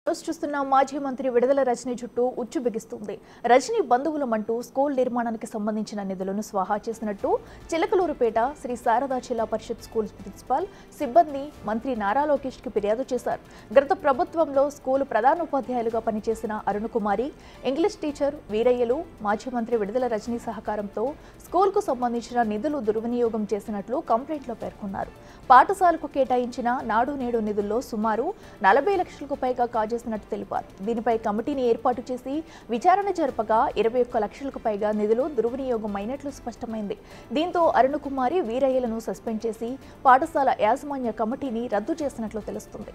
news చూస్తున్న మాజీ మంత్రి విడుదల రజనీ చుట్టూ ఉచ్చు బిగిస్తుంది రజనీ బంధువులమంటూ స్కూల్ నిర్మాణానికి సంబంధించిన నిధులను స్వాహా చేసినట్టు చిలకలూరుపేట శ్రీ శారదా జిల్లా పరిషత్ స్కూల్ ప్రిన్సిపాల్ సిబ్బంది మంత్రి నారా లోకేష్ కి ఫిర్యాదు చేశారు గత ప్రభుత్వంలో స్కూల్ ప్రధానోపాధ్యాయులుగా పనిచేసిన అరుణ్ కుమారి ఇంగ్లీష్ టీచర్ వీరయ్యలు మాజీ మంత్రి విడుదల రజనీ సహకారంతో స్కూల్కు సంబంధించిన నిధులు దుర్వినియోగం చేసినట్లు కంప్లైంట్లో పేర్కొన్నారు పాఠశాలకు కేటాయించిన నాడు నేడు నిధుల్లో సుమారు నలభై లక్షలకు పైగా కాజేసినట్టు తెలిపారు దీనిపై కమిటీని ఏర్పాటు చేసి విచారణ జరపగా ఇరవై ఒక్క లక్షలకు పైగా నిధులు దుర్వినియోగం అయినట్లు స్పష్టమైంది దీంతో అరుణ్ కుమారి వీరయ్యలను సస్పెండ్ చేసి పాఠశాల యాజమాన్య కమిటీని రద్దు చేసినట్లు తెలుస్తుంది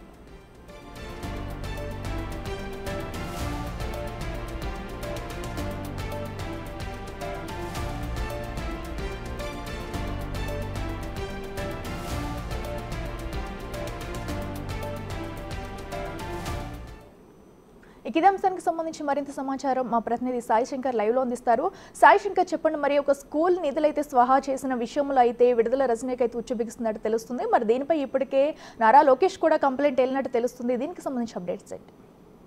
ఇక ఇదే అంశానికి సంబంధించి మరింత సమాచారం మా ప్రతినిధి సాయి శంకర్ లైవ్ లో అందిస్తారు సాయి శంకర్ చెప్పండి మరి ఒక స్కూల్ నిధులైతే స్వాహా చేసిన విషయంలో అయితే విడుదల రజనీకి అయితే ఉచ్చబిగిస్తున్నట్టు తెలుస్తుంది మరి దీనిపై ఇప్పటికే నారా లోకేష్ కూడా కంప్లైంట్ వెళ్ళినట్టు తెలుస్తుంది దీనికి సంబంధించి అప్డేట్స్ ఏంటి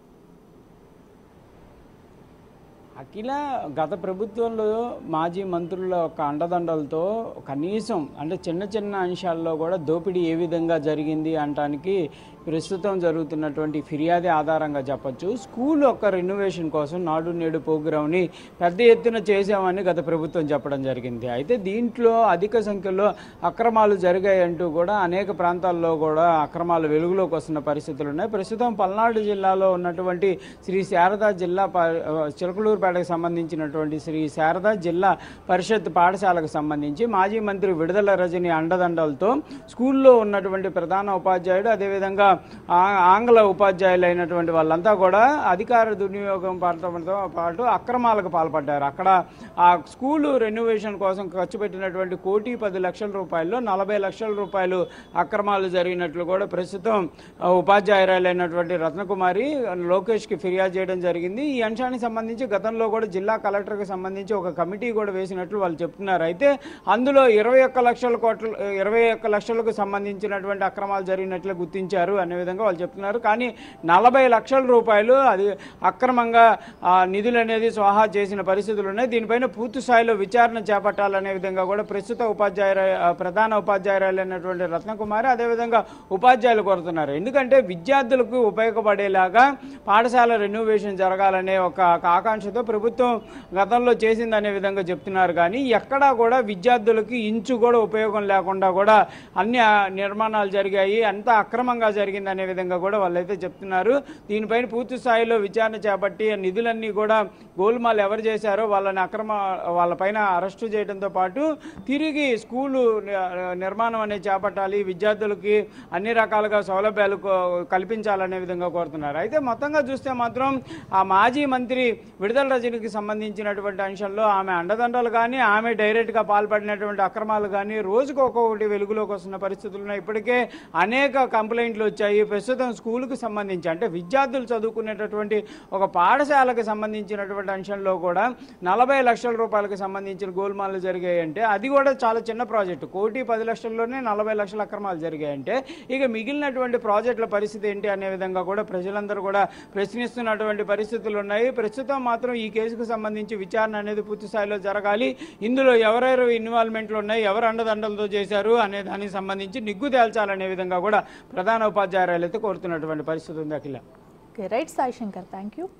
అఖిల గత ప్రభుత్వంలో మాజీ మంత్రుల యొక్క అండదండలతో కనీసం అంటే చిన్న చిన్న అంశాల్లో కూడా దోపిడీ ఏ విధంగా జరిగింది అనటానికి ప్రస్తుతం జరుగుతున్నటువంటి ఫిర్యాదు ఆధారంగా చెప్పొచ్చు స్కూల్ యొక్క రెనోవేషన్ కోసం నాడు నేడు ప్రోగ్రామ్ని పెద్ద ఎత్తున చేసామని గత ప్రభుత్వం చెప్పడం జరిగింది అయితే దీంట్లో అధిక సంఖ్యలో అక్రమాలు జరిగాయంటూ కూడా అనేక ప్రాంతాల్లో కూడా అక్రమాలు వెలుగులోకి వస్తున్న పరిస్థితులు ఉన్నాయి ప్రస్తుతం పల్నాడు జిల్లాలో ఉన్నటువంటి శ్రీ శారదా జిల్లా ప- చిలకలూరుపేటకు సంబంధించినటువంటి శ్రీ శారదా జిల్లా పరిషత్ పాఠశాలకు సంబంధించి మాజీ మంత్రి విడుదల రజని అండదండలతో స్కూల్లో ఉన్నటువంటి ప్రధాన ఉపాధ్యాయుడు అదేవిధంగా ఆ- ఆంగ్ల ఉపాధ్యాయులు అయినటువంటి వాళ్ళంతా కూడా అధికార దుర్వినియోగం పడటంతో పాటు అక్రమాలకు పాల్పడ్డారు అక్కడ ఆ స్కూలు రెనోవేషన్ కోసం ఖర్చు పెట్టినటువంటి కోటి పది లక్షల రూపాయల్లో నలభై లక్షల రూపాయలు అక్రమాలు జరిగినట్లు కూడా ప్రస్తుతం ఆ, ఉపాధ్యాయురాలైనటువంటి రత్నకుమారి లోకేష్కి ఫిర్యాదు చేయడం జరిగింది ఈ అంశానికి సంబంధించి గతంలో కూడా జిల్లా కలెక్టర్కి సంబంధించి ఒక కమిటీ కూడా వేసినట్లు వాళ్ళు చెప్తున్నారు అయితే అందులో ఇరవై ఒక్క లక్షల కోట్ల ఇరవై ఒక్క లక్షలకు సంబంధించినటువంటి అక్రమాలు జరిగినట్లు గుర్తించారు అనే విధంగా వాళ్ళు చెప్తున్నారు కానీ నలభై లక్షల రూపాయలు అది అక్రమంగా ఆ, నిధులు అనేది స్వాహా చేసిన పరిస్థితులు ఉన్నాయి దీనిపైన పూర్తి స్థాయిలో విచారణ చేపట్టాలనే విధంగా కూడా ప్రస్తుత ఉపాధ్యాయుర ఆ, ప్రధాన ఉపాధ్యాయురాలైనటువంటి రత్నకుమారి అదేవిధంగా ఉపాధ్యాయులు కోరుతున్నారు ఎందుకంటే విద్యార్థులకు ఉపయోగపడేలాగా పాఠశాల రెనోవేషన్ జరగాలనే ఒక ఒక ఆకాంక్షతో ప్రభుత్వం గతంలో చేసిందనే విధంగా చెప్తున్నారు కానీ ఎక్కడా కూడా విద్యార్థులకి ఇంచు కూడా ఉపయోగం లేకుండా కూడా అన్ని ఆ, నిర్మాణాలు జరిగాయి అంతా అక్రమంగా జరిగింది అనే విధంగా కూడా వాళ్ళైతే చెప్తున్నారు దీనిపైన పూర్తి స్థాయిలో విచారణ చేపట్టి ఆ నిధులన్నీ కూడా గోల్మాల్ ఎవరు చేశారో వాళ్ళని అక్రమ వాళ్ళపైన అరెస్టు చేయడంతో పాటు తిరిగి స్కూలు ని- నిర్మాణం అనేది చేపట్టాలి విద్యార్థులకి అన్ని రకాలుగా సౌలభ్యాలు కో- కల్పించాలనే విధంగా కోరుతున్నారు అయితే మొత్తంగా చూస్తే మాత్రం ఆ మాజీ మంత్రి విడుదల రజనికి సంబంధించినటువంటి అంశంలో ఆమె అండదండలు కానీ ఆమె డైరెక్ట్గా పాల్పడినటువంటి అక్రమాలు కానీ రోజుకు ఒక్కొక్కటి వెలుగులోకి వస్తున్న పరిస్థితులు ఉన్నాయి ఇప్పటికే అనేక కంప్లైంట్లు వచ్చాయి ప్రస్తుతం స్కూల్కి సంబంధించి అంటే విద్యార్థులు చదువుకునేటటువంటి ఒక పాఠశాలకు సంబంధించినటువంటి అంశంలో కూడా నలభై లక్షల రూపాయలకు సంబంధించిన గోల్మాలు జరిగాయంటే అది కూడా చాలా చిన్న ప్రాజెక్టు కోటి పది లక్షల్లోనే నలభై లక్షల అక్రమాలు జరిగాయంటే ఇక మిగిలినటువంటి ప్రాజెక్టుల పరిస్థితి ఏంటి అనే విధంగా కూడా ప్రజలందరూ కూడా ప్రశ్నిస్తున్నటువంటి పరిస్థితులు ఉన్నాయి ప్రస్తుతం మాత్రం ఈ కేసుకు సంబంధించి విచారణ అనేది పూర్తి స్థాయిలో జరగాలి ఇందులో ఎవరెవరు ఇన్వాల్వ్మెంట్లు ఉన్నాయి ఎవరు అండదండలతో చేశారు అనే దానికి సంబంధించి నిగ్గు తేల్చాలనే విధంగా కూడా ప్రధాన ఉపాధ్యాయురాలు అయితే కోరుతున్నటువంటి పరిస్థితి ఉంది Akhila okay right Sai Shankar thank you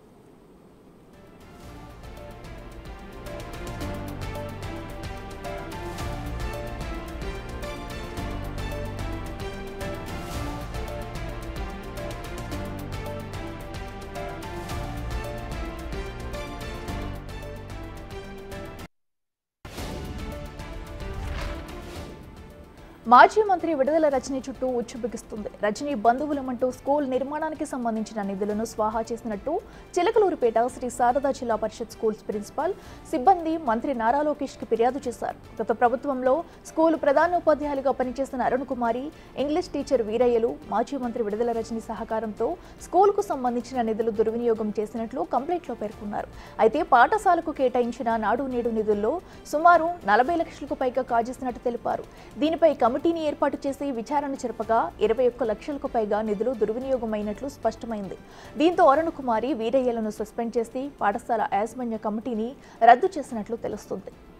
మాజీ మంత్రి విడుదల రజనీ చుట్టూ ఉచ్చు బిగిస్తుంది రజనీ బంధువులమంటూ స్కూల్ నిర్మాణానికి సంబంధించిన నిధులను స్వాహా చేసినట్టు చిలకలూరుపేట శ్రీ శారదా జిల్లా పరిషత్ స్కూల్స్ ప్రిన్సిపాల్ సిబ్బంది మంత్రి నారా లోకేష్ కి ఫిర్యాదు చేశారు గత ప్రభుత్వంలో స్కూల్ ప్రధానోపాధ్యాయులుగా పనిచేసిన అరుణ్ కుమారి ఇంగ్లీష్ టీచర్ వీరయ్యలు మాజీ మంత్రి విడుదల రజనీ సహకారంతో స్కూల్కు సంబంధించిన నిధులు దుర్వినియోగం చేసినట్లు కంప్లైంట్లో పేర్కొన్నారు అయితే పాఠశాలకు కేటాయించిన నాడు నేడు నిధుల్లో సుమారు నలభై లక్షలకు పైగా కాజేసినట్టు తెలిపారు దీనిపై కమిటీ కమిటీని ఏర్పాటు చేసి విచారణ జరపగా ఇరవై ఒక్క లక్షలకు పైగా నిధులు దుర్వినియోగమైనట్లు స్పష్టమైంది దీంతో అరుణకుమారి వీరయ్యలను సస్పెండ్ చేసి పాఠశాల యాజమాన్య కమిటీని రద్దు చేసినట్లు తెలుస్తుంది